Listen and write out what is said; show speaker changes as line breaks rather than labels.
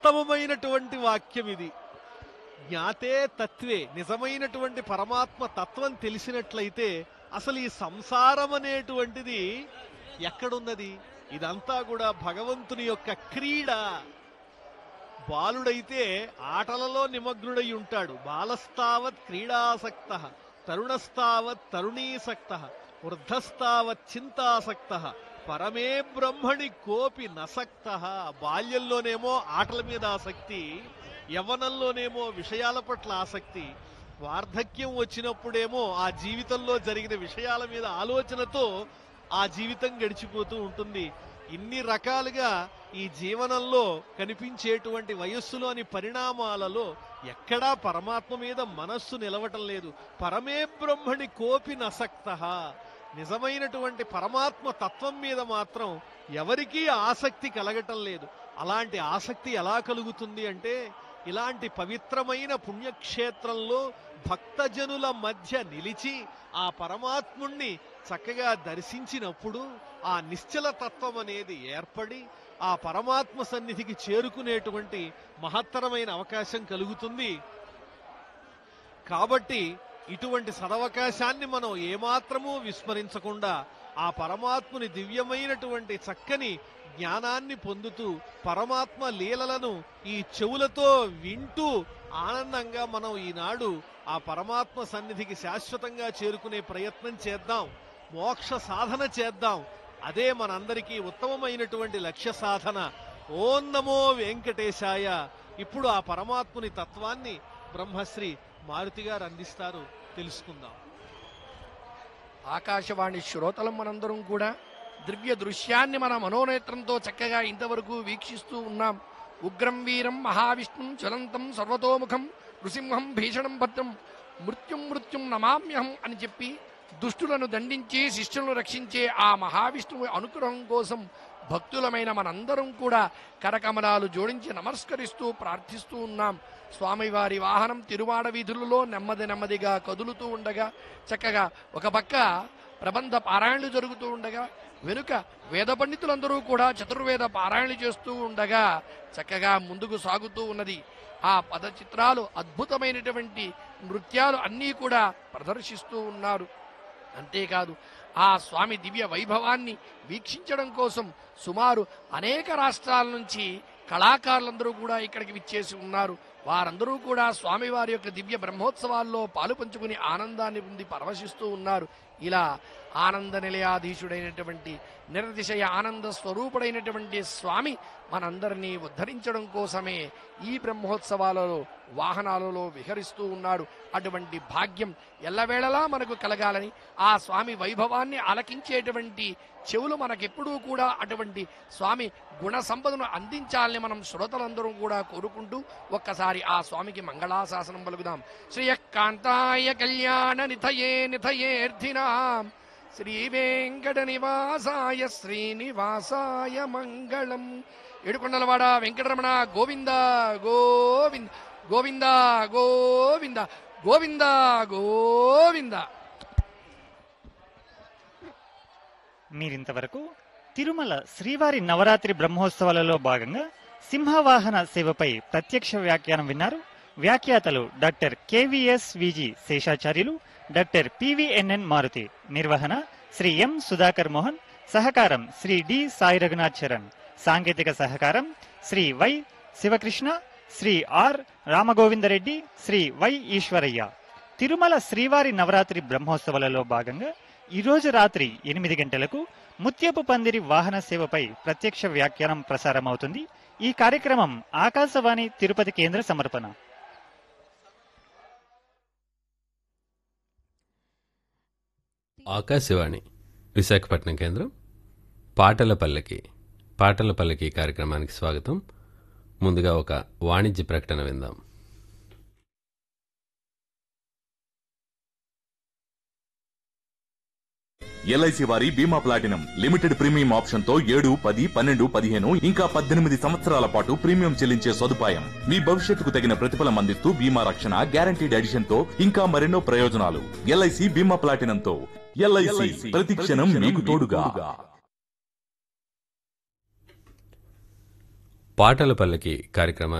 ఉత్తమమైనటువంటి వాక్యం ఇది జ్ఞాతే తత్వే నిజమైనటువంటి పరమాత్మ తత్వం తెలిసినట్లయితే అసలు ఈ సంసారం అనేటువంటిది ఎక్కడున్నది ఇదంతా కూడా భగవంతుని యొక్క క్రీడ బాలుడైతే ఆటలలో నిమగ్నుడై ఉంటాడు బాలస్తావత్ క్రీడాసక్త తరుణస్తావత్ తరుణీసక్త వృద్ధస్తావత్ చింతాసక్త పరమే బ్రహ్మణి కోపి నసక్త బాల్యంలోనేమో ఆటల మీద ఆసక్తి యవ్వనంలోనేమో విషయాల పట్ల ఆసక్తి వార్ధక్యం వచ్చినప్పుడేమో ఆ జీవితంలో జరిగిన విషయాల మీద ఆలోచనతో ఆ జీవితం గడిచిపోతూ ఉంటుంది ఇన్ని రకాలుగా ఈ జీవనంలో కనిపించేటువంటి వయస్సులోని పరిణామాలలో ఎక్కడా పరమాత్మ మీద మనస్సు నిలవటం లేదు పరమే బ్రహ్మణి కోపి నసక్త నిజమైనటువంటి పరమాత్మ తత్వం మీద మాత్రం ఎవరికీ ఆసక్తి కలగటం లేదు అలాంటి ఆసక్తి ఎలా కలుగుతుంది అంటే ఇలాంటి పవిత్రమైన పుణ్యక్షేత్రంలో భక్తజనుల మధ్య నిలిచి ఆ పరమాత్ముణ్ణి చక్కగా దర్శించినప్పుడు ఆ నిశ్చల తత్వం అనేది ఏర్పడి ఆ పరమాత్మ సన్నిధికి చేరుకునేటువంటి మహత్తరమైన అవకాశం కలుగుతుంది కాబట్టి ఇటువంటి సదవకాశాన్ని మనం ఏమాత్రమూ విస్మరించకుండా ఆ పరమాత్ముని దివ్యమైనటువంటి చక్కని జ్ఞానాన్ని పొందుతూ పరమాత్మ లీలలను ఈ చెవులతో వింటూ ఆనందంగా మనం ఈనాడు ఆ పరమాత్మ సన్నిధికి శాశ్వతంగా చేరుకునే ప్రయత్నం చేద్దాం మోక్ష సాధన చేద్దాం అదే మనందరికీ ఉత్తమమైనటువంటి లక్ష్య సాధన ఓం నమో వెంకటేశాయ ఇప్పుడు ఆ పరమాత్ముని తత్వాన్ని బ్రహ్మశ్రీ మారుతి గారు అందిస్తారు తెలుసుకుందాం
ఆకాశవాణి శ్రోతలం మనందరం కూడా దివ్య దృశ్యాన్ని మన మనోనేత్రంతో చక్కగా ఇంతవరకు వీక్షిస్తూ ఉన్నాం ఉగ్రం వీరం మహావిష్ణుం జ్వలంతం సర్వతోముఖం నృసింహం భీషణం భద్రం మృత్యుం మృత్యుం నమామ్యహం అని చెప్పి దుష్టులను దండించి శిష్యులను రక్షించే ఆ మహావిష్ణువు అనుగ్రహం కోసం భక్తులమైన మనందరం కూడా కరకమలాలు జోడించి నమస్కరిస్తూ ప్రార్థిస్తూ ఉన్నాం స్వామివారి వాహనం తిరువాడ వీధులలో నెమ్మది నెమ్మదిగా కదులుతూ ఉండగా చక్కగా ఒక పక్క ప్రబంధ పారాయణలు జరుగుతూ ఉండగా వెనుక వేద పండితులందరూ కూడా చతుర్వేద పారాయణలు చేస్తూ ఉండగా చక్కగా ముందుకు సాగుతూ ఉన్నది ఆ పద చిత్రాలు అద్భుతమైనటువంటి నృత్యాలు అన్నీ కూడా ప్రదర్శిస్తూ ఉన్నారు అంతేకాదు ఆ స్వామి దివ్య వైభవాన్ని వీక్షించడం కోసం సుమారు అనేక రాష్ట్రాల నుంచి కళాకారులందరూ కూడా ఇక్కడికి విచ్చేసి ఉన్నారు వారందరూ కూడా స్వామివారి యొక్క దివ్య బ్రహ్మోత్సవాల్లో పాలు పంచుకుని ఆనందాన్ని పొంది పరవశిస్తూ ఉన్నారు ఇలా ఆనంద నిలయాధీశుడైనటువంటి నిరతిశయ ఆనంద స్వరూపుడైనటువంటి స్వామి మనందరినీ ఉద్ధరించడం కోసమే ఈ బ్రహ్మోత్సవాలలో వాహనాలలో విహరిస్తూ ఉన్నాడు అటువంటి భాగ్యం ఎల్లవేళలా మనకు కలగాలని ఆ స్వామి వైభవాన్ని ఆలకించేటువంటి చెవులు మనకెప్పుడూ కూడా అటువంటి స్వామి గుణ సంపదను అందించాలని మనం శ్రోతలందరం కూడా కోరుకుంటూ ఒక్కసారి ఆ స్వామికి మంగళాశాసనం పలుకుదాం శ్రీయకాంతాయ కళ్యాణ నిథయే నిథయేర్థినాం శ్రీ వెంకట నివాసాయ శ్రీనివాసాయ మంగళం ఏడుకొండలవాడ వెంకటరమణ గోవింద గోవింద గోవింద గోవింద గోవింద గోవింద
మీరింతవరకు తిరుమల శ్రీవారి నవరాత్రి బ్రహ్మోత్సవాలలో భాగంగా సింహవాహన సేవపై ప్రత్యక్ష వ్యాఖ్యానం విన్నారు వ్యాఖ్యాతలు doctor KVS VG Seshacharyulu doctor PVNN Maruthi నిర్వహణ శ్రీ ఎం సుధాకర్ మోహన్ సహకారం శ్రీ డి సాయి రఘునాథ్ చరణ్ సాంకేతిక సహకారం Sri Y Sivakrishna Sri R Ramagovindareddy Sri Y Eswaraiah Tirumala శ్రీవారి నవరాత్రి బ్రహ్మోత్సవాలలో భాగంగా ఈ రోజు రాత్రి ఎనిమిది గంటలకు ముత్యపు పందిరి వాహన సేవపై ప్రత్యక్ష వ్యాఖ్యానం ప్రసారమవుతుంది ఈ కార్యక్రమం ఆకాశవాణి తిరుపతి కేంద్ర సమర్పణ
ఆకాశవాణి విశాఖపట్నం కేంద్రం పాటల పల్లకి పాటల పల్లకి కార్యక్రమానికి స్వాగతం ముందుగా ఒక వాణిజ్య ప్రకటన విందాం
ఎల్ఐసి వారి బీమా ప్లాటినం లిమిటెడ్ ప్రీమియం ఆప్షన్ తో ఏడు పది పన్నెండు పదిహేను ఇంకా పద్దెనిమిది సంవత్సరాల పాటు ప్రీమియం చెల్లించే సదుపాయం మీ భవిష్యత్తుకు తగిన ప్రతిఫలం అందిస్తూ బీమా రక్షణ గ్యారంటీడ్ ఎడిషన్ తో ఇంకా మరెన్నో ప్రయోజనాలు ఎల్ఐసి బీమా ప్లాటినంతో ఎల్ఐసి ప్రతి క్షణం మీకు తోడుగా
పాటల పల్లకి కార్యక్రమాన్ని